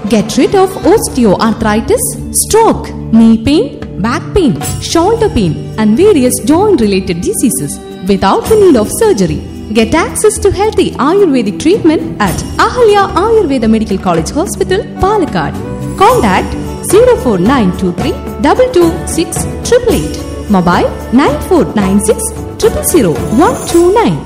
Get rid of osteoarthritis, stroke, knee pain, back pain, shoulder pain, and various joint related diseases without the need of surgery. Get access to healthy Ayurvedic treatment at Ahalya Ayurveda Medical College Hospital, Palakkad. Contact 04923 226 888. Mobile 9496 000 129.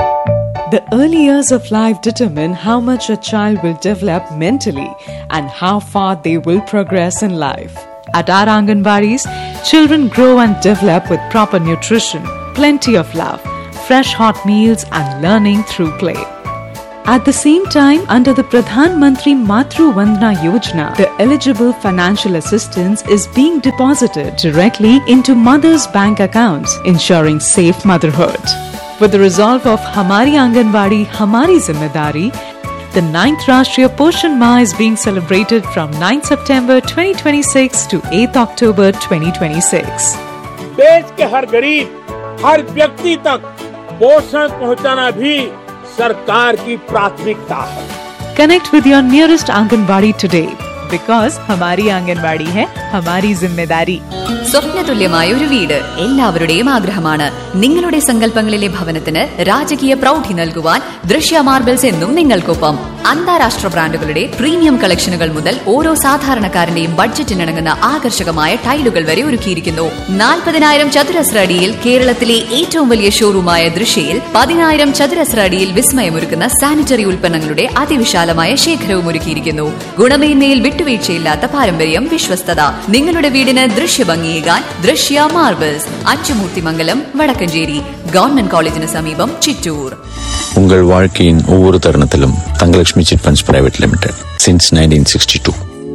The early years of life determine how much a child will develop mentally and how far they will progress in life. At our Anganwadis, children grow and develop with proper nutrition, plenty of love, fresh hot meals, and learning through play. At the same time, under the Pradhan Mantri Matru Vandana Yojana, the eligible financial assistance is being deposited directly into mothers' bank accounts, ensuring safe motherhood. With the resolve of Hamari Anganwadi, Hamari Zimmedari, the 9th Rashtriya Poshan Ma is being celebrated from 9 September 2026 to 8 October 2026. देश के हर गरीब हर व्यक्ति तक पोषण पहुंचाना भी सरकार की प्राथमिकता है Connect with your nearest Anganwadi today because Hamari Anganwadi hai Hamari Zimmedari. സ്വപ്നതുല്യമായ ഒരു വീട് എല്ലാവരുടെയും ആഗ്രഹമാണ് നിങ്ങളുടെ സങ്കല്പങ്ങളിലെ ഭവനത്തിന് രാജകീയ പ്രൗഢി നൽകുവാൻ ദൃശ്യ മാർബിൾസ് എന്നും നിങ്ങൾക്കൊപ്പം അന്താരാഷ്ട്ര ബ്രാൻഡുകളുടെ പ്രീമിയം കളക്ഷനുകൾ മുതൽ ഓരോ സാധാരണക്കാരന്റെയും ബഡ്ജറ്റിനിണങ്ങുന്ന ആകർഷകമായ ടൈലുകൾ വരെ ഒരുക്കിയിരിക്കുന്നു നാൽപ്പതിനായിരം ചതുരശ്ര അടിയിൽ കേരളത്തിലെ ഏറ്റവും വലിയ ഷോറൂമായ ദൃശ്യയിൽ പതിനായിരം ചതുരശ്ര അടിയിൽ വിസ്മയമൊരുക്കുന്ന സാനിറ്ററി ഉൽപ്പന്നങ്ങളുടെ അതിവിശാലമായ ശേഖരവും ഒരുക്കിയിരിക്കുന്നു ഗുണമേന്മയിൽ വിട്ടുവീഴ്ചയില്ലാത്ത പാരമ്പര്യം വിശ്വസ്തത നിങ്ങളുടെ വീടിന് ദൃശ്യഭംഗിയേകാൻ ദൃശ്യ മാർബിൾസ് അച്ചുമൂർത്തിമംഗലം വടക്കഞ്ചേരി ഗവൺമെന്റ് കോളേജിന് സമീപം ചിറ്റൂർ உங்கள் வாழ்க்கையின் ஒவ்வொரு தருணத்திலும் Thangalakshmi chit funds private limited since nineteen sixty two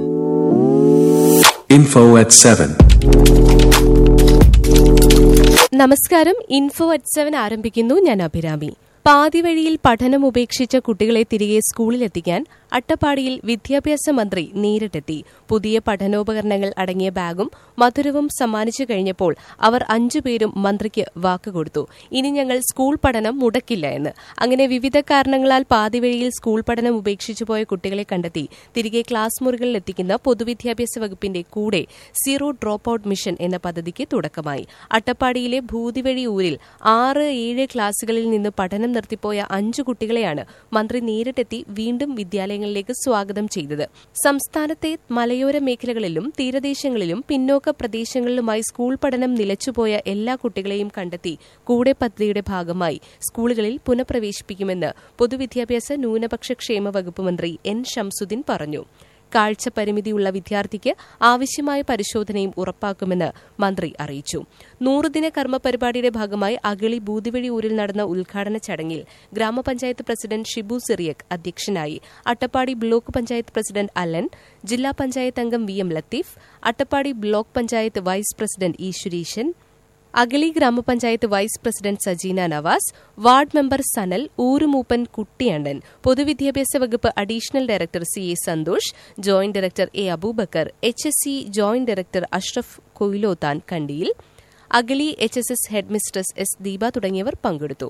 Info at 7. നമസ്കാരം ഇൻഫോ അറ്റ് സെവൻ ആരംഭിക്കുന്നു ഞാൻ അഭിരാമി പാതിവഴിയിൽ പഠനം ഉപേക്ഷിച്ച കുട്ടികളെ തിരികെ സ്കൂളിലെത്തിക്കാൻ അട്ടപ്പാടിയിൽ വിദ്യാഭ്യാസ മന്ത്രി നേരിട്ടെത്തി പുതിയ പഠനോപകരണങ്ങൾ അടങ്ങിയ ബാഗും മധുരവും സമ്മാനിച്ചു കഴിഞ്ഞപ്പോൾ അവർ അഞ്ചുപേരും മന്ത്രിക്ക് വാക്കുകൊടുത്തു ഇനി ഞങ്ങൾ സ്കൂൾ പഠനം മുടക്കില്ല എന്ന് അങ്ങനെ വിവിധ കാരണങ്ങളാൽ പാതിവഴിയിൽ സ്കൂൾ പഠനം ഉപേക്ഷിച്ചു പോയ കുട്ടികളെ കണ്ടെത്തി തിരികെ ക്ലാസ് മുറികളിൽ എത്തിക്കുന്ന പൊതുവിദ്യാഭ്യാസ വകുപ്പിന്റെ കൂടെ സീറോ ഡ്രോപ്പ് ഔട്ട് മിഷൻ എന്ന പദ്ധതിക്ക് തുടക്കമായി അട്ടപ്പാടിയിലെ ഭൂതിവഴി ഊരിൽ ആറ് ഏഴ് ക്ലാസുകളിൽ നിന്ന് പഠനം നിർത്തിപ്പോയ അഞ്ചു കുട്ടികളെയാണ് മന്ത്രി നേരിട്ടെത്തി വീണ്ടും വിദ്യാലയങ്ങളിലേക്ക് സ്വാഗതം ചെയ്തത് സംസ്ഥാനത്തെ മലയോര മേഖലകളിലും തീരദേശങ്ങളിലും പിന്നോക്ക പ്രദേശങ്ങളിലുമായി സ്കൂൾ പഠനം നിലച്ചുപോയ എല്ലാ കുട്ടികളെയും കണ്ടെത്തി കൂടെ പദ്ധതിയുടെ ഭാഗമായി സ്കൂളുകളിൽ പുനഃപ്രവേശിപ്പിക്കുമെന്ന് പൊതുവിദ്യാഭ്യാസ ന്യൂനപക്ഷ ക്ഷേമ വകുപ്പ് മന്ത്രി എൻ ഷംസുദ്ദീൻ പറഞ്ഞു കാഴ്ച പരിമിതിയുള്ള വിദ്യാർത്ഥിക്ക് ആവശ്യമായ പരിശോധനയും ഉറപ്പാക്കുമെന്ന് മന്ത്രി അറിയിച്ചു നൂറുദിന കർമ്മ പരിപാടിയുടെ ഭാഗമായി അഗളി ബൂതിവഴി ഊരിൽ നടന്ന ഉദ്ഘാടന ചടങ്ങിൽ ഗ്രാമപഞ്ചായത്ത് പ്രസിഡന്റ് ഷിബു സിറിയക് അധ്യക്ഷനായി അട്ടപ്പാടി ബ്ലോക്ക് പഞ്ചായത്ത് പ്രസിഡന്റ് അലൻ ജില്ലാ പഞ്ചായത്ത് അംഗം V M Latheef Attappadi block panchayat vice president Eswareesan Agali grama panchayat vice president Sajeena Navas ward member Sanal ഊരുമൂപ്പൻ കുട്ടിയണ്ടൻ പൊതുവിദ്യാഭ്യാസ വകുപ്പ് additional director C A Santhosh joint director A Aboobacker H S C joint director Ashraf Koyilothan Kandiyil Agali H S S headmistress S Deepa തുടങ്ങിയവർ പങ്കെടുത്തു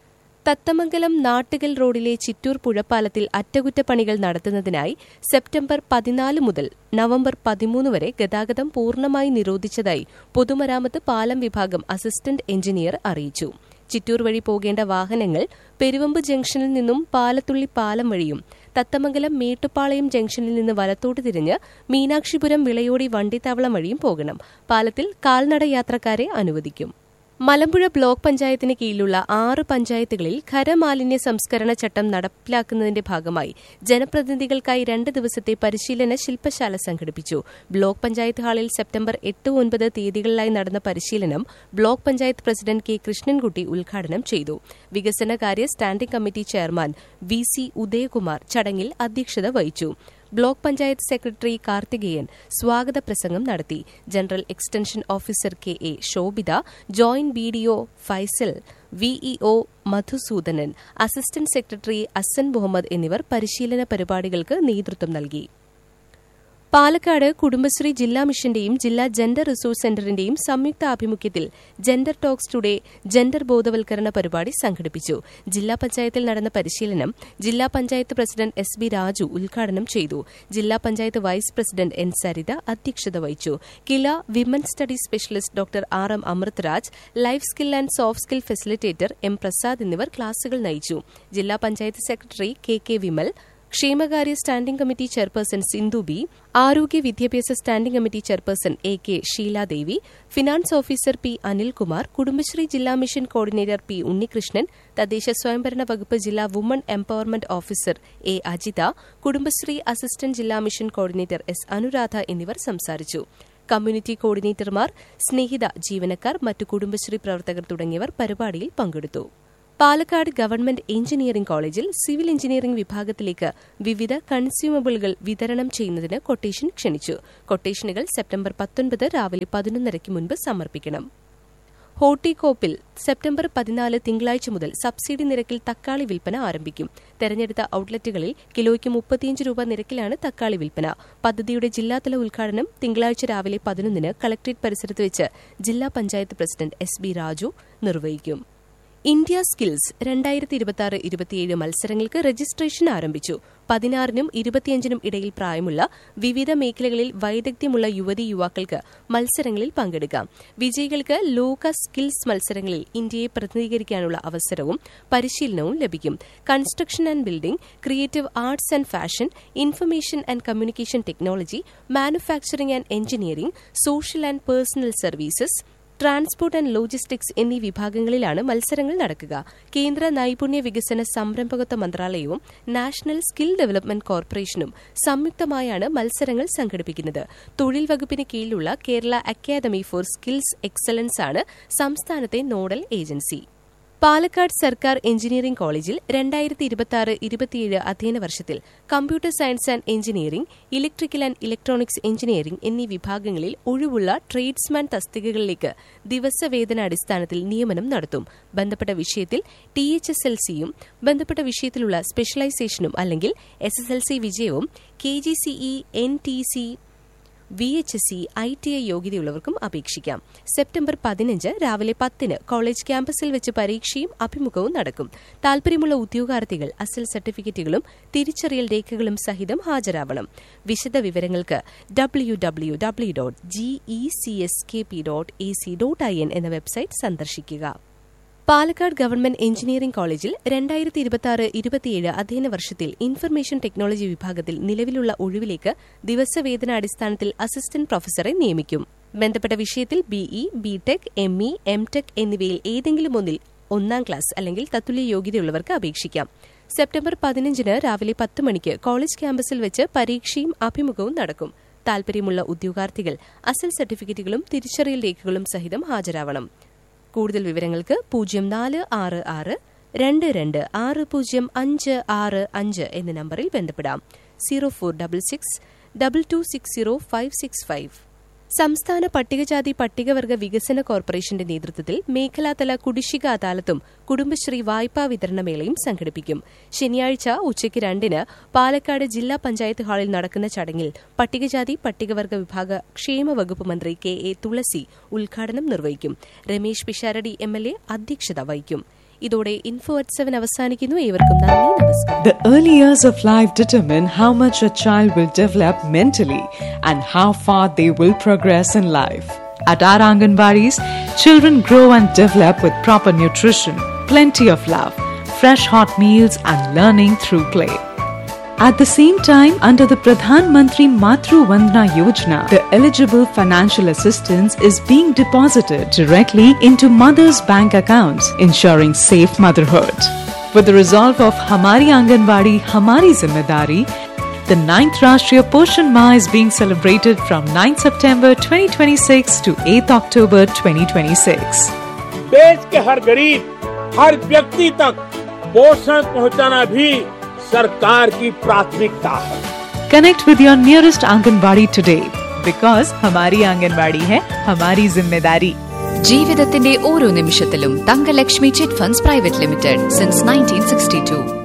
തത്തമംഗലം നാട്ടുകൽ റോഡിലെ ചിറ്റൂർ പുഴപ്പാലത്തിൽ അറ്റകുറ്റപ്പണികൾ നടത്തുന്നതിനായി സെപ്റ്റംബർ പതിനാല് മുതൽ നവംബർ പതിമൂന്ന് വരെ ഗതാഗതം പൂർണ്ണമായി നിരോധിച്ചതായി പൊതുമരാമത്ത് പാലം വിഭാഗം അസിസ്റ്റന്റ് എഞ്ചിനീയർ അറിയിച്ചു ചിറ്റൂർ വഴി പോകേണ്ട വാഹനങ്ങൾ പെരുവമ്പ് ജംഗ്ഷനിൽ നിന്നും പാലത്തുള്ളി പാലം വഴിയും തത്തമംഗലം മേട്ടുപ്പാളയം ജംഗ്ഷനിൽ നിന്ന് വലത്തോട്ട് തിരിഞ്ഞ് മീനാക്ഷിപുരം വിളയോടി വണ്ടിത്താവളം വഴിയും പോകണം പാലത്തിൽ കാൽനട യാത്രക്കാരെ അനുവദിക്കും മലമ്പുഴ ബ്ലോക്ക് പഞ്ചായത്തിന് കീഴിലുള്ള ആറ് പഞ്ചായത്തുകളിൽ ഖരമാലിന്യ സംസ്കരണ ചട്ടം നടപ്പിലാക്കുന്നതിന്റെ ഭാഗമായി ജനപ്രതിനിധികൾക്കായി രണ്ട് ദിവസത്തെ പരിശീലന ശില്പശാല സംഘടിപ്പിച്ചു ബ്ലോക്ക് പഞ്ചായത്ത് ഹാളിൽ സെപ്റ്റംബർ എട്ട് ഒൻപത് തീയതികളിലായി നടന്ന പരിശീലനം block panchayat president K Krishnankutty ഉദ്ഘാടനം ചെയ്തു വികസനകാര്യ standing committee chairman V C Udayakumar ചടങ്ങിൽ അധ്യക്ഷത വഹിച്ചു ബ്ലോക്ക് പഞ്ചായത്ത് സെക്രട്ടറി കാർത്തികേയൻ സ്വാഗത പ്രസംഗം നടത്തി general extension officer K A Shobitha joint B D O Faisal V E O Madhusoodanan assistant secretary Asan Muhammad എന്നിവർ പരിശീലന പരിപാടികൾക്ക് നേതൃത്വം നൽകി പാലക്കാട് കുടുംബശ്രീ ജില്ലാ മിഷന്റെയും ജില്ലാ ജെൻഡർ റിസോഴ്സ് സെന്ററിന്റെയും സംയുക്ത ആഭിമുഖ്യത്തിൽ ജെൻഡർ ടോക്സ് ടുഡേ ജെൻഡർ ബോധവൽക്കരണ പരിപാടി സംഘടിപ്പിച്ചു ജില്ലാ പഞ്ചായത്തിൽ നടന്ന പരിശീലനം ജില്ലാ panchayat president S B Raju ഉദ്ഘാടനം ചെയ്തു ജില്ലാ panchayat vice president N Saritha അധ്യക്ഷത വഹിച്ചു KILA women studies specialist doctor R M Amritraj life skill and soft skill facilitator M Prasad എന്നിവർ ക്ലാസുകൾ നയിച്ചു ജില്ലാ panchayat secretary K K Vimal ക്ഷേമകാര്യ standing committee chairperson Sindhu B ആരോഗ്യ വിദ്യാഭ്യാസ standing committee chairperson A K Sheeladevi finance officer P Anilkumar Kudumbashree ജില്ലാ മിഷൻ കോർഡിനേറ്റർ പി ഉണ്ണികൃഷ്ണൻ തദ്ദേശ സ്വയംഭരണ വകുപ്പ് ജില്ലാ woman empowerment officer A Ajitha Kudumbashree assistant ജില്ലാ മിഷൻ കോർഡിനേറ്റർ എസ് അനുരാധ എന്നിവർ സംസാരിച്ചു കമ്മ്യൂണിറ്റി കോർഡിനേറ്റർമാർ സ്നേഹിത ജീവനക്കാർ മറ്റു കുടുംബശ്രീ പ്രവർത്തകർ തുടങ്ങിയവർ പരിപാടിയിൽ പങ്കെടുത്തു പാലക്കാട് ഗവൺമെന്റ് എഞ്ചിനീയറിംഗ് കോളേജിൽ സിവിൽ എഞ്ചിനീയറിംഗ് വിഭാഗത്തിലേക്ക് വിവിധ കൺസ്യൂമബിളുകൾ വിതരണം ചെയ്യുന്നതിന് കൊട്ടേഷൻ ക്ഷണിച്ചു കൊട്ടേഷനുകൾ സെപ്റ്റംബർ പത്തൊൻപത് രാവിലെ പതിനൊന്നരയ്ക്ക് മുൻപ് സമർപ്പിക്കണം ഹോർട്ടികോപ്പിൽ സെപ്റ്റംബർ പതിനാല് തിങ്കളാഴ്ച മുതൽ സബ്സിഡി നിരക്കിൽ തക്കാളി വിൽപ്പന ആരംഭിക്കും തെരഞ്ഞെടുത്ത ഔട്ട്ലെറ്റുകളിൽ കിലോയ്ക്ക് മുപ്പത്തിയഞ്ച് രൂപ നിരക്കിലാണ് തക്കാളി വിൽപ്പന പദ്ധതിയുടെ ജില്ലാതല ഉദ്ഘാടനം തിങ്കളാഴ്ച രാവിലെ പതിനൊന്നിന് കളക്ട്രേറ്റ് പരിസരത്ത് വെച്ച് ജില്ലാ panchayat president S B Raju നിർവഹിക്കും ഇന്ത്യ സ്കിൽസ് രണ്ടായിരത്തി ഇരുപത്തിയാറ് ഇരുപത്തിയേഴ് മത്സരങ്ങൾക്ക് രജിസ്ട്രേഷൻ ആരംഭിച്ചു പതിനാറിനും ഇരുപത്തിയഞ്ചിനും ഇടയിൽ പ്രായമുള്ള വിവിധ മേഖലകളിൽ വൈദഗ്ധ്യമുള്ള യുവതി യുവാക്കൾക്ക് മത്സരങ്ങളിൽ പങ്കെടുക്കാം വിജയികൾക്ക് ലോക സ്കിൽസ് മത്സരങ്ങളിൽ ഇന്ത്യയെ പ്രതിനിധീകരിക്കാനുള്ള അവസരവും പരിശീലനവും ലഭിക്കും construction and building creative arts and fashion information and communication technology manufacturing and engineering social and personal services transport and logistics എന്നീ വിഭാഗങ്ങളിലാണ് മത്സരങ്ങൾ നടക്കുക കേന്ദ്ര നൈപുണ്യ വികസന സംരംഭകത്വ മന്ത്രാലയവും നാഷണൽ സ്കിൽ ഡെവലപ്മെന്റ് കോർപ്പറേഷനും സംയുക്തമായാണ് മത്സരങ്ങൾ സംഘടിപ്പിക്കുന്നത് തൊഴിൽ വകുപ്പിന് കീഴിലുള്ള Kerala academy for skills excellence ആണ് സംസ്ഥാനത്തെ നോഡൽ ഏജൻസി പാലക്കാട് സർക്കാർ എഞ്ചിനീയറിംഗ് കോളേജിൽ രണ്ടായിരത്തി ഇരുപത്തിയാറ് ഇരുപത്തിയേഴ് അധ്യയന വർഷത്തിൽ computer science and engineering electrical and electronics engineering എന്നീ വിഭാഗങ്ങളിൽ ഒഴിവുള്ള ട്രേഡ്സ്മാൻ തസ്തികകളിലേക്ക് ദിവസവേതനാടിസ്ഥാനത്തിൽ നിയമനം നടത്തും ബന്ധപ്പെട്ട വിഷയത്തിൽ ടി എച്ച് എസ് എൽ സിയും ബന്ധപ്പെട്ട വിഷയത്തിലുള്ള സ്പെഷ്യലൈസേഷനും അല്ലെങ്കിൽ എസ് എസ് എൽ സി വിജയവും K G C E N T C V H S C I T I യോഗ്യതയുള്ളവർക്കും അപേക്ഷിക്കാം സെപ്റ്റംബർ പതിനഞ്ച് രാവിലെ പത്തിന് കോളേജ് ക്യാമ്പസിൽ വെച്ച് പരീക്ഷയും അഭിമുഖവും നടക്കും താൽപര്യമുള്ള ഉദ്യോഗാർത്ഥികൾ അസൽ സർട്ടിഫിക്കറ്റുകളും തിരിച്ചറിയൽ രേഖകളും സഹിതം ഹാജരാവണം വിശദ വിവരങ്ങൾക്ക് W W W dot G E C S K P dot A C dot I N എന്ന വെബ്സൈറ്റ് സന്ദർശിക്കുക പാലക്കാട് ഗവൺമെന്റ് എഞ്ചിനീയറിംഗ് കോളേജിൽ രണ്ടായിരത്തി ഇരുപത്തിയാറ് ഇരുപത്തിയേഴ് അധ്യയന വർഷത്തിൽ ഇൻഫർമേഷൻ ടെക്നോളജി വിഭാഗത്തിൽ നിലവിലുള്ള ഒഴിവിലേക്ക് ദിവസവേതനാടിസ്ഥാനത്തിൽ അസിസ്റ്റന്റ് പ്രൊഫസറെ നിയമിക്കും ബന്ധപ്പെട്ട വിഷയത്തിൽ B E B Tech M E M tech എന്നിവയിൽ ഏതെങ്കിലും ഒന്നിൽ ഒന്നാം ക്ലാസ് അല്ലെങ്കിൽ തത്തുല്യ യോഗ്യതയുള്ളവർക്ക് അപേക്ഷിക്കാം സെപ്റ്റംബർ പതിനഞ്ചിന് രാവിലെ പത്ത് മണിക്ക് കോളേജ് ക്യാമ്പസിൽ വെച്ച് പരീക്ഷയും അഭിമുഖവും നടക്കും താൽപര്യമുള്ള ഉദ്യോഗാർത്ഥികൾ അസൽ സർട്ടിഫിക്കറ്റുകളും തിരിച്ചറിയൽ രേഖകളും സഹിതം ഹാജരാവണം കൂടുതൽ വിവരങ്ങൾക്ക് പൂജ്യം നാല് ആറ് ആറ് രണ്ട് രണ്ട് ആറ് പൂജ്യം അഞ്ച് ആറ് അഞ്ച് എന്ന നമ്പറിൽ ബന്ധപ്പെടാം zero four double six double two six zero five six five സംസ്ഥാന പട്ടികജാതി പട്ടികവർഗ വികസന കോർപ്പറേഷന്റെ നേതൃത്വത്തിൽ മേഖലാതല കുടിശ്ശിക അദാലത്തും കുടുംബശ്രീ വായ്പാ വിതരണമേളയും സംഘടിപ്പിക്കും ശനിയാഴ്ച ഉച്ചയ്ക്ക് രണ്ടിന് പാലക്കാട് ജില്ലാ പഞ്ചായത്ത് ഹാളിൽ നടക്കുന്ന ചടങ്ങിൽ പട്ടികജാതി പട്ടികവർഗ വിഭാഗ ക്ഷേമ വകുപ്പ് മന്ത്രി കെ എ തുളസി ഉദ്ഘാടനം നിർവഹിക്കും Ramesh Pisharody M L A അധ്യക്ഷത വഹിക്കും ഇതോടെ ഇൻഫോ അറ്റ് സെവൻ അവസാനിക്കുന്നു ഏവർക്കും നന്ദി നമസ്കാരം The early years of life determine how much a child will develop mentally and how far they will progress in life. At our Anganwadis, children grow and develop with proper nutrition, plenty of love, fresh hot meals, and learning through play. At the same time, under the Pradhan Mantri Matru Vandana Yojana, the eligible financial assistance is being deposited directly into mothers' bank accounts, ensuring safe motherhood. With the resolve of Hamari Anganwadi, Hamari Zimmedari, the 9th Rashtriya Poshan Ma is being celebrated from 9th September 2026 to 8th October 2026. देश के हर गरीब हर व्यक्ति तक पोषण पहुंचाना भी सरकार की प्राथमिकता है Connect with your nearest Anganwadi today because Hamari Anganwadi hai Hamari Zimmedari. ജീവിതത്തിന്റെ ഓരോ നിമിഷത്തിലും Thangalakshmi chit funds private limited since nineteen sixty to